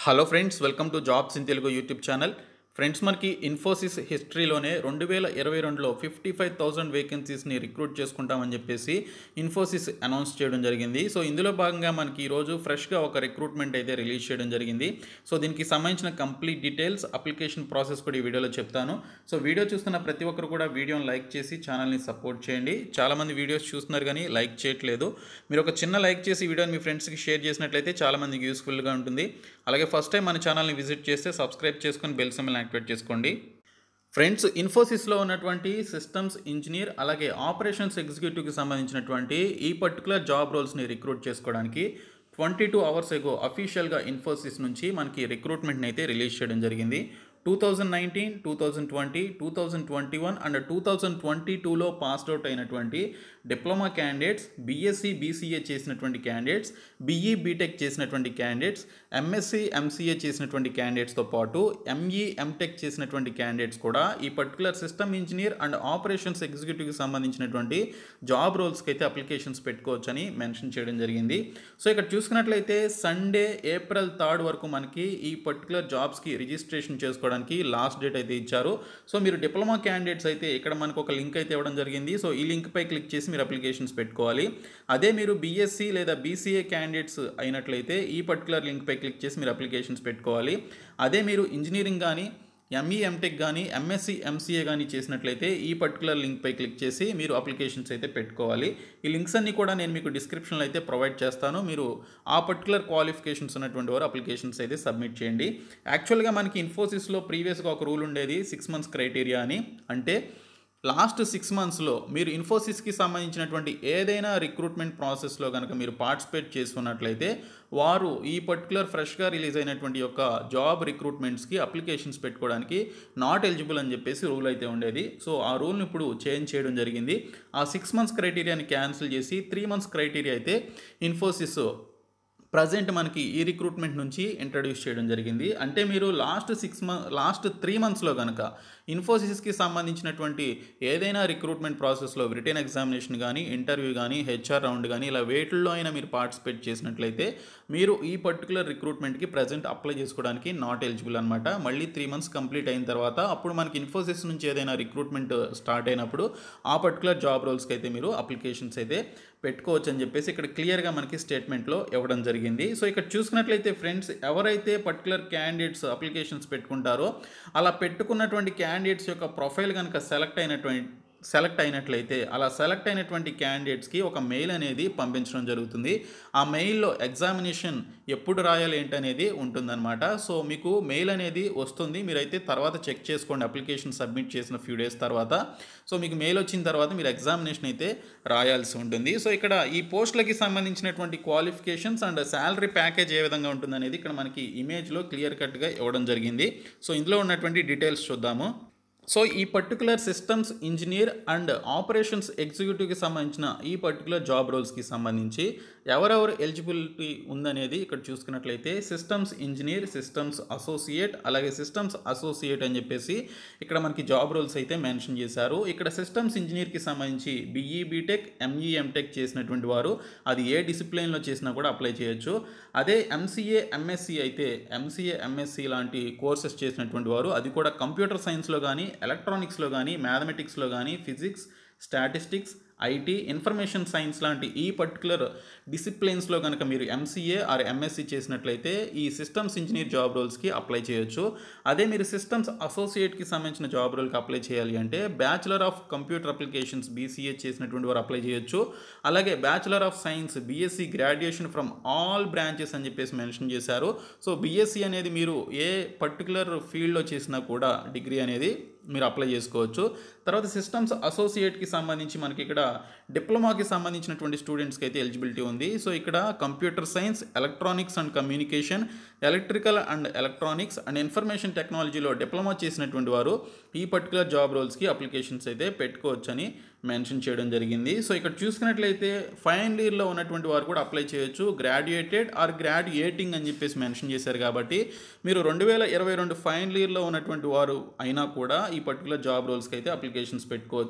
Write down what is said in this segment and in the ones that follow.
hello friends welcome to jobs in Telugu YouTube channel friends మనకి ఇన్ఫోసిస్ హిస్టరీలోనే రెండు వేల ఇరవై రెండులో ఫిఫ్టీ ఫైవ్ థౌజండ్ వేకెన్సీస్ని రిక్రూట్ చేసుకుంటామని చెప్పేసి ఇన్ఫోసిస్ అనౌన్స్ చేయడం జరిగింది సో ఇందులో భాగంగా మనకి ఈరోజు ఫ్రెష్గా ఒక రిక్రూట్మెంట్ అయితే రిలీజ్ చేయడం జరిగింది సో దీనికి సంబంధించిన కంప్లీట్ డీటెయిల్స్ అప్లికేషన్ ప్రాసెస్ కూడా ఈ వీడియోలో చెప్తాను సో వీడియో చూస్తున్న ప్రతి ఒక్కరు కూడా వీడియోని లైక్ చేసి ఛానల్ని సపోర్ట్ చేయండి చాలామంది వీడియోస్ చూస్తున్నారు కానీ లైక్ చేయట్లేదు మీరు ఒక చిన్న లైక్ చేసి వీడియోని మీ ఫ్రెండ్స్కి షేర్ చేసినట్లయితే చాలామందికి యూస్ఫుల్గా ఉంటుంది అలాగే ఫస్ట్ టైం మన ఛానల్ని విజిట్ చేస్తే సబ్స్క్రైబ్ చేసుకొని బెల్ సిమ్ని యాక్టివేట్ చేసుకోండి ఫ్రెండ్స్ ఇన్ఫోసిస్లో ఉన్నటువంటి సిస్టమ్స్ ఇంజనీర్ అలాగే ఆపరేషన్స్ ఎగ్జిక్యూటివ్కి సంబంధించినటువంటి ఈ పర్టికులర్ జాబ్ రోల్స్ని రిక్రూట్ చేసుకోవడానికి ట్వంటీ టూ అవర్స్ ఎగో అఫీషియల్గా ఇన్ఫోసిస్ నుంచి మనకి రిక్రూట్మెంట్ని అయితే రిలీజ్ చేయడం జరిగింది two thousand nineteen two thousand twenty two thousand twenty one and two thousand twenty టూలో పాస్డ్ అవుట్ అయినటువంటి డిప్లొమా క్యాండిడేట్స్ బీఎస్సీ బీసీఏ చేసినటువంటి క్యాండిడేట్స్ బీఈ బీటెక్ చేసినటువంటి క్యాండిడేట్స్ ఎంఎస్సి ఎంసీఏ చేసినటువంటి క్యాండిడేట్స్తో పాటు ఎంఈ ఎంటెక్ చేసినటువంటి క్యాండిడేట్స్ కూడా ఈ particular system engineer and operations ఎగ్జిక్యూటివ్కి సంబంధించినటువంటి జాబ్ రోల్స్కి అయితే అప్లికేషన్స్ పెట్టుకోవచ్చని మెన్షన్ చేయడం జరిగింది సో ఇక్కడ చూసుకున్నట్లయితే సండే ఏప్రిల్ థర్డ్ వరకు మనకి ఈ పర్టికులర్ జాబ్స్కి రిజిస్ట్రేషన్ చేసుకోవడానికి లాస్ట్ డేట్ అయితే ఇచ్చారు సో మీరు డిప్లొమా క్యాండిడేట్స్ అయితే ఇక్కడ మనకు ఒక లింక్ అయితే ఇవ్వడం జరిగింది సో ఈ లింక్పై క్లిక్ చేసి మీరు అప్లికేషన్స్ పెట్టుకోవాలి అదే మీరు బీఎస్సీ లేదా బీసీఏ క్యాండిడేట్స్ అయినట్లయితే ఈ పర్టికులర్ లింక్పై క్లిక్ చేసి మీరు అప్లికేషన్స్ పెట్టుకోవాలి అదే మీరు ఇంజనీరింగ్ కానీ ఎంఈ ఎంటెక్ కానీ ఎంఎస్సి ఎంసీఏ కానీ చేసినట్లయితే ఈ పర్టికులర్ లింక్పై క్లిక్ చేసి మీరు అప్లికేషన్స్ అయితే పెట్టుకోవాలి ఈ లింక్స్ అన్ని కూడా నేను మీకు డిస్క్రిప్షన్లో అయితే ప్రొవైడ్ చేస్తాను మీరు ఆ పర్టికులర్ క్వాలిఫికేషన్స్ ఉన్నటువంటి వారు అప్లికేషన్స్ అయితే సబ్మిట్ చేయండి యాక్చువల్గా మనకి ఇన్ఫోసిస్లో ప్రీవియస్గా ఒక రూల్ ఉండేది సిక్స్ మంత్స్ క్రైటీరియా అని అంటే లాస్ట్ సిక్స్ మంత్స్లో మీరు ఇన్ఫోసిస్కి సంబంధించినటువంటి ఏదైనా రిక్రూట్మెంట్ ప్రాసెస్లో కనుక మీరు పార్టిసిపేట్ చేసుకున్నట్లయితే వారు ఈ పర్టికులర్ ఫ్రెష్గా రిలీజ్ అయినటువంటి యొక్క జాబ్ రిక్రూట్మెంట్స్కి అప్లికేషన్స్ పెట్టుకోవడానికి నాట్ ఎలిజిబుల్ అని చెప్పేసి రూల్ అయితే ఉండేది సో ఆ రూల్ని ఇప్పుడు చేంజ్ చేయడం జరిగింది ఆ సిక్స్ మంత్స్ క్రైటీరియాని క్యాన్సిల్ చేసి త్రీ మంత్స్ క్రైటీరియా అయితే ఇన్ఫోసిస్ ప్రజెంట్ మనకి ఈ రిక్రూట్మెంట్ నుంచి ఇంట్రడ్యూస్ చేయడం జరిగింది అంటే మీరు last six month last three మంత్స్లో కనుక ఇన్ఫోసిస్కి సంబంధించినటువంటి ఏదైనా రిక్రూట్మెంట్ ప్రాసెస్లో రిటర్న్ ఎగ్జామినేషన్ కానీ ఇంటర్వ్యూ కానీ హెచ్ఆర్ రౌండ్ కానీ ఇలా వేటిల్లో అయినా మీరు పార్టిసిపేట్ చేసినట్లయితే మీరు ఈ పర్టికులర్ రిక్రూట్మెంట్కి ప్రజెంట్ అప్లై చేసుకోవడానికి నాట్ ఎలిజిబుల్ అనమాట మళ్ళీ త్రీ మంత్స్ కంప్లీట్ అయిన తర్వాత అప్పుడు మనకి ఇన్ఫోసిస్ నుంచి ఏదైనా రిక్రూట్మెంట్ స్టార్ట్ అయినప్పుడు ఆ పర్టికులర్ జాబ్ రోల్స్కి అయితే మీరు అప్లికేషన్స్ అయితే పెట్టుకోవచ్చు అని చెప్పేసి ఇక్కడ క్లియర్గా మనకి స్టేట్మెంట్లో ఇవ్వడం జరిగింది సో ఇక్కడ చూసుకున్నట్లయితే ఫ్రెండ్స్ ఎవరైతే పర్టికులర్ క్యాండిడేట్స్ అప్లికేషన్స్ పెట్టుకుంటారో అలా పెట్టుకున్నటువంటి క్యాండిడేట్స్ యొక్క ప్రొఫైల్ కనుక సెలెక్ట్ అయినటువంటి సెలెక్ట్ అయినట్లయితే అలా సెలెక్ట్ అయినటువంటి క్యాండిడేట్స్కి ఒక మెయిల్ అనేది పంపించడం జరుగుతుంది ఆ మెయిల్లో ఎగ్జామినేషన్ ఎప్పుడు రాయాలి ఏంటి అనేది ఉంటుందన్నమాట సో మీకు మెయిల్ అనేది వస్తుంది మీరైతే తర్వాత చెక్ చేసుకోండి అప్లికేషన్ సబ్మిట్ చేసిన ఫ్యూ డేస్ తర్వాత సో మీకు మెయిల్ వచ్చిన తర్వాత మీరు ఎగ్జామినేషన్ అయితే రాయాల్సి ఉంటుంది సో ఇక్కడ ఈ పోస్టులకి సంబంధించినటువంటి క్వాలిఫికేషన్స్ అండ్ శాలరీ ప్యాకేజ్ ఏ విధంగా ఉంటుందనేది ఇక్కడ మనకి ఇమేజ్లో క్లియర్ కట్గా ఇవ్వడం జరిగింది సో ఇందులో ఉన్నటువంటి డీటెయిల్స్ చూద్దాము సో ఈ particular systems engineer and operations ఎగ్జిక్యూటివ్కి సంబంధించిన ఈ పర్టికులర్ జాబ్ రోల్స్కి సంబంధించి ఎవరెవరు ఎలిజిబిలిటీ ఉందనేది ఇక్కడ చూసుకున్నట్లయితే సిస్టమ్స్ ఇంజనీర్ సిస్టమ్స్ అసోసియేట్ అలాగే సిస్టమ్స్ అసోసియేట్ అని చెప్పేసి ఇక్కడ మనకి జాబ్ రోల్స్ అయితే మెన్షన్ చేశారు ఇక్కడ సిస్టమ్స్ ఇంజనీర్కి సంబంధించి బీఈ బీటెక్ ఎంఈ ఎంటెక్ చేసినటువంటి వారు అది ఏ డిసిప్లిన్లో చేసినా కూడా అప్లై చేయొచ్చు అదే ఎంసీఏ ఎంఎస్సి అయితే ఎంసీఏ ఎంఎస్సి లాంటి కోర్సెస్ చేసినటువంటి వారు అది కూడా కంప్యూటర్ సైన్స్లో కానీ ఎలక్ట్రానిక్స్లో కానీ మ్యాథమెటిక్స్లో కానీ physics statistics IT information science లాంటి ఈ పర్టికులర్ డిసిప్లిన్స్లో కనుక మీరు ఎంసీఏ ఆర్ ఎంఎస్సి చేసినట్లయితే ఈ సిస్టమ్స్ ఇంజనీర్ జాబ్ రోల్స్కి అప్లై చేయొచ్చు అదే మీరు సిస్టమ్స్ అసోసియేట్కి సంబంధించిన జాబ్ రోల్కి అప్లై చేయాలి అంటే bachelor of computer applications BCA చేసినటువంటి వారు అప్లై చేయొచ్చు అలాగే bachelor of science BSc graduation from all branches అని చెప్పేసి మెన్షన్ చేశారు సో బీఎస్సీ అనేది మీరు ఏ పర్టికులర్ ఫీల్డ్లో చేసినా కూడా డిగ్రీ అనేది మీరు అప్లై చేసుకోవచ్చు తర్వాత సిస్టమ్స్ అసోసియేట్కి సంబంధించి మనకి ఇక్కడ డిప్లొమాకి సంబంధించినటువంటి స్టూడెంట్స్కి అయితే ఎలిజిబిలిటీ ఉంది సో ఇక్కడ computer science electronics and communication electrical and electronics and information టెక్నాలజీలో డిప్లొమా చేసినటువంటి వారు ఈ పర్టికులర్ జాబ్ రోల్స్కి అప్లికేషన్స్ అయితే పెట్టుకోవచ్చని మెన్షన్ చేయడం జరిగింది సో ఇక్కడ చూసుకున్నట్లయితే ఫైనల్ ఇయర్లో ఉన్నటువంటి వారు కూడా అప్లై చేయొచ్చు గ్రాడ్యుయేటెడ్ ఆర్ గ్రాడ్యుయేటింగ్ అని చెప్పేసి మెన్షన్ చేశారు కాబట్టి మీరు రెండు వేల ఇరవై రెండు ఫైనల్ ఇయర్లో ఉన్నటువంటి వారు అయినా కూడా ఈ పర్టికులర్ జాబ్ రోల్స్కి అయితే అప్లికేషన్స్ పెట్టుకోవచ్చు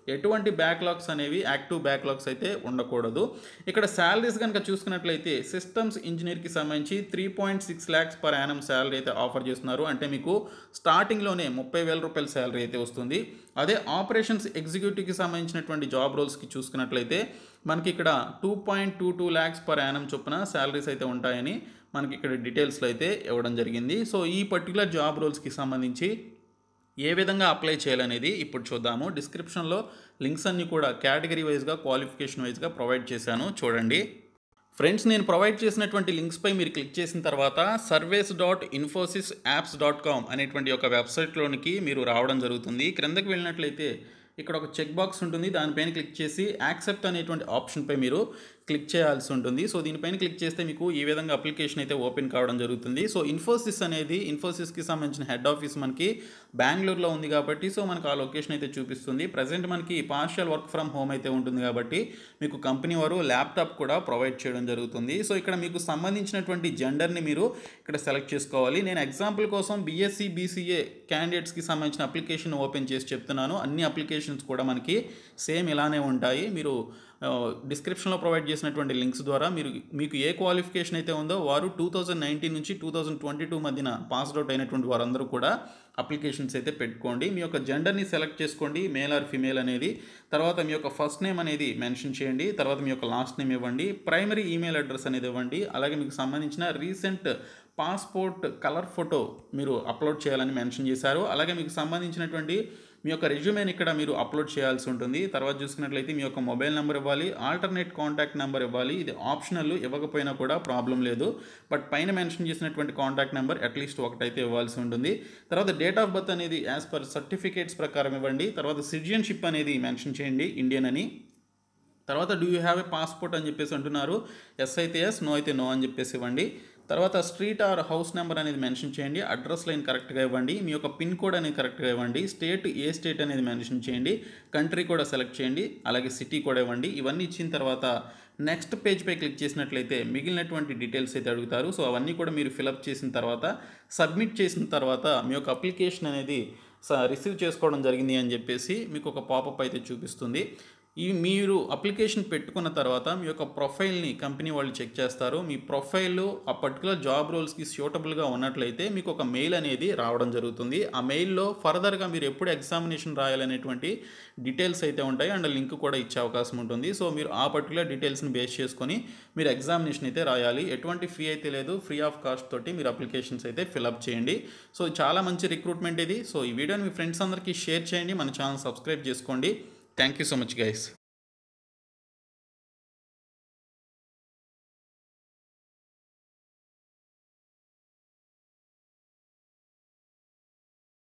ఎటువంటి బ్యాక్లాగ్స్ అనేవి యాక్టివ్ బ్యాక్లాగ్స్ అయితే ఉండకూడదు ఇక్కడ శాలరీస్ కనుక చూసుకున్నట్లయితే సిస్టమ్స్ ఇంజనీర్కి సంబంధించి three point six lakhs per annum salary అయితే ఆఫర్ చేస్తున్నారు అంటే మీకు స్టార్టింగ్లోనే ముప్పై వేల రూపాయల శాలరీ అయితే వస్తుంది అదే ఆపరేషన్స్ ఎగ్జిక్యూటివ్కి సంబంధించినటువంటి జాబ్ రోల్స్కి చూసుకున్నట్లయితే మనకి ఇక్కడ two point two two lakhs per annum చొప్పున శాలరీస్ అయితే ఉంటాయని మనకి ఇక్కడ డీటెయిల్స్లో అయితే ఇవ్వడం జరిగింది సో ఈ పర్టికులర్ జాబ్ రోల్స్కి సంబంధించి ఏ విధంగా అప్లై చేయాలనేది ఇప్పుడు చూద్దాము డిస్క్రిప్షన్లో లింక్స్ అన్ని కూడా కేటగిరీ వైజ్గా క్వాలిఫికేషన్ వైజ్గా ప్రొవైడ్ చేశాను చూడండి ఫ్రెండ్స్ నేను ప్రొవైడ్ చేసినటువంటి లింక్స్పై మీరు క్లిక్ చేసిన తర్వాత surveys dot Infosys apps dot com అనేటువంటి ఒక వెబ్సైట్లోనికి మీరు రావడం జరుగుతుంది క్రిందకి వెళ్ళినట్లయితే ఇక్కడ ఒక చెక్ బాక్స్ ఉంటుంది దానిపైన క్లిక్ చేసి యాక్సెప్ట్ అనేటువంటి ఆప్షన్పై మీరు క్లిక్ చేయాల్సి ఉంటుంది సో దీనిపైన క్లిక్ చేస్తే మీకు ఈ విధంగా అప్లికేషన్ అయితే ఓపెన్ కావడం జరుగుతుంది సో ఇన్ఫోసిస్ అనేది ఇన్ఫోసిస్కి సంబంధించిన హెడ్ ఆఫీస్ మనకి బెంగళూరులో ఉంది కాబట్టి సో మనకు ఆ లొకేషన్ అయితే చూపిస్తుంది ప్రజెంట్ మనకి పార్షియల్ వర్క్ ఫ్రమ్ హోమ్ అయితే ఉంటుంది కాబట్టి మీకు కంపెనీ వారు ల్యాప్టాప్ కూడా ప్రొవైడ్ చేయడం జరుగుతుంది సో ఇక్కడ మీకు సంబంధించినటువంటి జెండర్ని మీరు ఇక్కడ సెలెక్ట్ చేసుకోవాలి నేను ఎగ్జాంపుల్ కోసం బీఎస్సీ బీసీఏ క్యాండిడేట్స్కి సంబంధించిన అప్లికేషన్ ఓపెన్ చేసి చెప్తున్నాను అన్ని అప్లికేషన్స్ కూడా మనకి సేమ్ ఇలానే ఉంటాయి మీరు డిస్క్రిప్షన్లో ప్రొవైడ్ చేసినటువంటి లింక్స్ ద్వారా మీరు మీకు ఏ క్వాలిఫికేషన్ అయితే ఉందో వారు టూ థౌజండ్ నైన్టీన్ నుంచి టూ థౌజండ్ ట్వంటీ టూ మధ్యన పాస్డ్ అవుట్ అయినటువంటి వారందరూ కూడా అప్లికేషన్స్ అయితే పెట్టుకోండి మీ యొక్క జెండర్ని సెలెక్ట్ చేసుకోండి మేల్ ఆర్ ఫిమేల్ అనేది తర్వాత మీ యొక్క ఫస్ట్ నేమ్ అనేది మెన్షన్ చేయండి తర్వాత మీ యొక్క లాస్ట్ నేమ్ ఇవ్వండి ప్రైమరీ ఈమెయిల్ అడ్రస్ అనేది ఇవ్వండి అలాగే మీకు సంబంధించిన రీసెంట్ పాస్పోర్ట్ కలర్ ఫోటో మీరు అప్లోడ్ చేయాలని మెన్షన్ చేశారు అలాగే మీకు సంబంధించినటువంటి మీ యొక్క రెజ్యూమేని ఇక్కడ మీరు అప్లోడ్ చేయాల్సి ఉంటుంది తర్వాత చూసుకున్నట్లయితే మీ యొక్క మొబైల్ నెంబర్ ఇవ్వాలి ఆల్టర్నేట్ కాంటాక్ట్ నెంబర్ ఇవ్వాలి ఇది ఆప్షనల్ ఇవ్వకపోయినా కూడా ప్రాబ్లం లేదు బట్ పైన మెన్షన్ చేసినటువంటి కాంటాక్ట్ నెంబర్ అట్లీస్ట్ ఒకటైతే ఇవ్వాల్సి ఉంటుంది తర్వాత డేట్ ఆఫ్ బర్త్ అనేది యాజ్ పర్ సర్టిఫికేట్స్ ప్రకారం ఇవ్వండి తర్వాత సిటిజన్షిప్ అనేది మెన్షన్ చేయండి ఇండియన్ అని తర్వాత do you have a passport అని చెప్పేసి అంటున్నారు ఎస్ అయితే ఎస్ నో అయితే నో అని చెప్పేసి ఇవ్వండి తర్వాత స్ట్రీట్ ఆర్ హౌస్ నెంబర్ అనేది మెన్షన్ చేయండి అడ్రస్ లైన్ కరెక్ట్గా ఇవ్వండి మీ యొక్క పిన్ కోడ్ అనేది కరెక్ట్గా ఇవ్వండి స్టేట్ ఏ స్టేట్ అనేది మెన్షన్ చేయండి కంట్రీ కూడా సెలెక్ట్ చేయండి అలాగే సిటీ కూడా ఇవ్వండి ఇవన్నీ ఇచ్చిన తర్వాత నెక్స్ట్ పేజ్పై క్లిక్ చేసినట్లయితే మిగిలినటువంటి డీటెయిల్స్ అయితే అడుగుతారు సో అవన్నీ కూడా మీరు ఫిలప్ చేసిన తర్వాత సబ్మిట్ చేసిన తర్వాత మీ యొక్క అప్లికేషన్ అనేది రిసీవ్ చేసుకోవడం జరిగింది అని చెప్పేసి మీకు ఒక పాపప్ అయితే చూపిస్తుంది ఈ మీరు అప్లికేషన్ పెట్టుకున్న తర్వాత మీ యొక్క ప్రొఫైల్ని కంపెనీ వాళ్ళు చెక్ చేస్తారు మీ ప్రొఫైల్ ఆ పర్టికులర్ జాబ్ రోల్స్కి సూటబుల్గా ఉన్నట్లయితే మీకు ఒక మెయిల్ అనేది రావడం జరుగుతుంది ఆ మెయిల్లో ఫర్దర్గా మీరు ఎప్పుడు ఎగ్జామినేషన్ రాయాలనేటువంటి డీటెయిల్స్ అయితే ఉంటాయి అండ్ లింక్ కూడా ఇచ్చే అవకాశం ఉంటుంది సో మీరు ఆ పర్టికులర్ డీటెయిల్స్ని బేస్ చేసుకొని మీరు ఎగ్జామినేషన్ అయితే రాయాలి ఎటువంటి ఫీ అయితే లేదు ఫ్రీ ఆఫ్ కాస్ట్ తోటి మీరు అప్లికేషన్స్ అయితే ఫిలప్ చేయండి సో చాలా మంచి రిక్రూట్మెంట్ ఇది సో ఈ వీడియోని మీ ఫ్రెండ్స్ అందరికీ షేర్ చేయండి మన ఛానల్ సబ్స్క్రైబ్ చేసుకోండి thank you so much guys